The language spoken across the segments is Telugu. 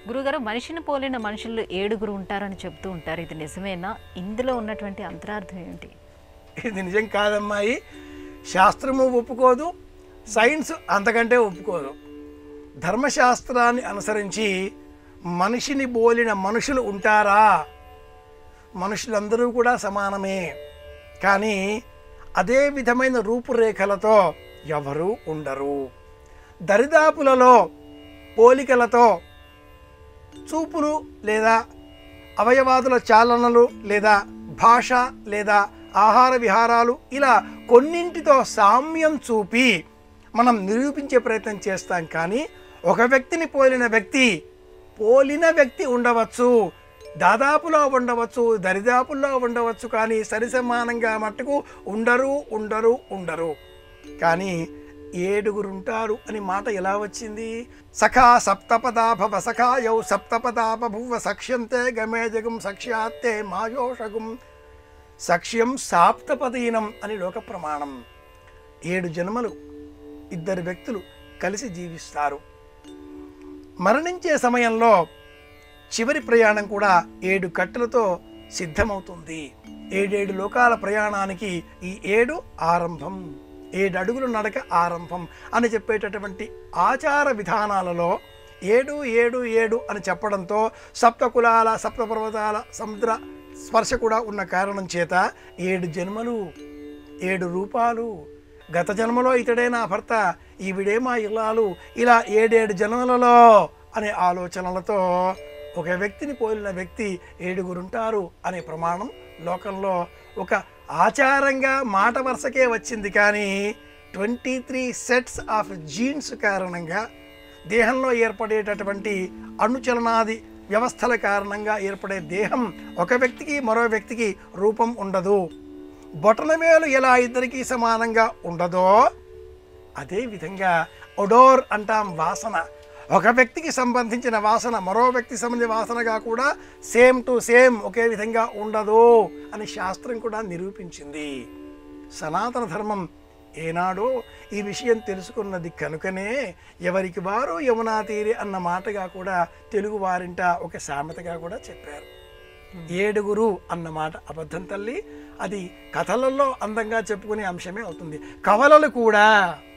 గురుగారు మనిషిని పోలిన మనుషులు ఏడుగురు ఉంటారని చెప్తూ ఉంటారు ఇది నిజమేనా ఇందులో ఉన్నటువంటి అంతరార్థం ఏంటి ఇది నిజం కాదమ్మాయి శాస్త్రము ఒప్పుకోదు సైన్స్ అంతకంటే ఒప్పుకోదు ధర్మశాస్త్రాన్ని అనుసరించి మనిషిని బోలిన మనుషులు ఉంటారా మనుషులందరూ కూడా సమానమే కానీ అదే విధమైన రూపురేఖలతో ఎవరూ ఉండరు దరిదాపులలో పోలికలతో చూపులు లేదా అవయవాదుల చాలనలు లేదా భాష లేదా ఆహార విహారాలు ఇలా కొన్నింటితో సామ్యం చూపి మనం నిరూపించే ప్రయత్నం చేస్తాం కానీ ఒక వ్యక్తిని పోలిన వ్యక్తి పోలిన వ్యక్తి ఉండవచ్చు దాదాపులో ఉండవచ్చు దరిదాపుల్లో ఉండవచ్చు కానీ సరిసమానంగా మట్టుకు ఉండరు ఉండరు ఉండరు కానీ ఏడుగురుంటారు అని మాట ఎలా వచ్చింది సఖా సప్తపదా భవ సఖాయౌ సప్తపదా బభువ సక్ష్యంతే గమే జగం సక్ష్యాత్తే మాయోషగుం సక్ష్యం సాప్తపదీనం అని లోక ప్రమాణం ఏడు జన్మలు ఇద్దరు వ్యక్తులు కలిసి జీవిస్తారు మరణించే సమయంలో చివరి ప్రయాణం కూడా ఏడు కట్టెలతో సిద్ధమవుతుంది ఏడేడు లోకాల ప్రయాణానికి ఈ ఏడు ఆరంభం ఏడు అడుగుల నడక ఆరంభం అని చెప్పేటటువంటి ఆచార విధానాలలో ఏడు ఏడు ఏడు అని చెప్పడంతో సప్త కులాల సప్త పర్వతాల సముద్ర స్పర్శ కూడా ఉన్న కారణం చేత ఏడు జన్మలు ఏడు రూపాలు గత జన్మలో ఇతడే నా భర్త ఈవిడే మా ఇల్లాలు ఇలా ఏడేడు జన్మలలో అనే ఆలోచనలతో ఒక వ్యక్తిని పోలిన వ్యక్తి ఏడుగురుంటారు అనే ప్రమాణం లోకంలో ఒక ఆచారంగా మాట వరుసకే వచ్చింది కానీ twenty three sets of genes కారణంగా దేహంలో ఏర్పడేటటువంటి అణుచలనాది వ్యవస్థల కారణంగా ఏర్పడే దేహం ఒక వ్యక్తికి మరో వ్యక్తికి రూపం ఉండదు బొటనవేలు ఎలా ఇద్దరికీ సమానంగా ఉండదో అదే విధంగా ఒడోర్ అంటాం వాసన ఒక వ్యక్తికి సంబంధించిన వాసన మరో వ్యక్తికి సంబంధించిన వాసనగా కూడా సేమ్ టు సేమ్ ఒకే విధంగా ఉండదు అని శాస్త్రం కూడా నిరూపించింది సనాతన ధర్మం ఏనాడో ఈ విషయం తెలుసుకున్నది కనుకనే ఎవరికి వారు యమునా తీరి అన్న మాటగా కూడా తెలుగు వారింట ఒక సామెతగా కూడా చెప్పారు ఏడుగురు అన్న మాట అబద్ధం తల్లి అది కథలలో అందంగా చెప్పుకునే అంశమే అవుతుంది కవలలు కూడా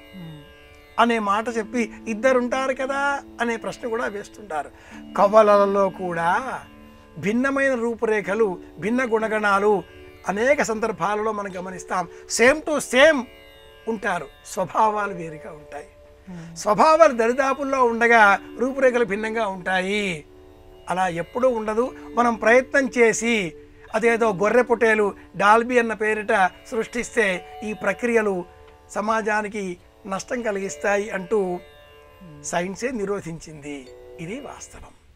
అనే మాట చెప్పి ఇద్దరుంటారు కదా అనే ప్రశ్న కూడా వేస్తుంటారు కవలలలో కూడా భిన్నమైన రూపురేఖలు భిన్న గుణగణాలు అనేక సందర్భాలలో మనం గమనిస్తాం సేమ్ టు సేమ్ ఉంటారు స్వభావాలు వేరుగా ఉంటాయి స్వభావాలు దరిదాపుల్లో ఉండగా రూపురేఖలు భిన్నంగా ఉంటాయి అలా ఎప్పుడూ ఉండదు మనం ప్రయత్నం చేసి అదేదో గొర్రె పొట్టేలు డాల్బీ అన్న పేరిట సృష్టిస్తే ఈ ప్రక్రియలు సమాజానికి నష్టం కలిగిస్తాయి అంటూ సైన్సే నిరోధించింది ఇది వాస్తవం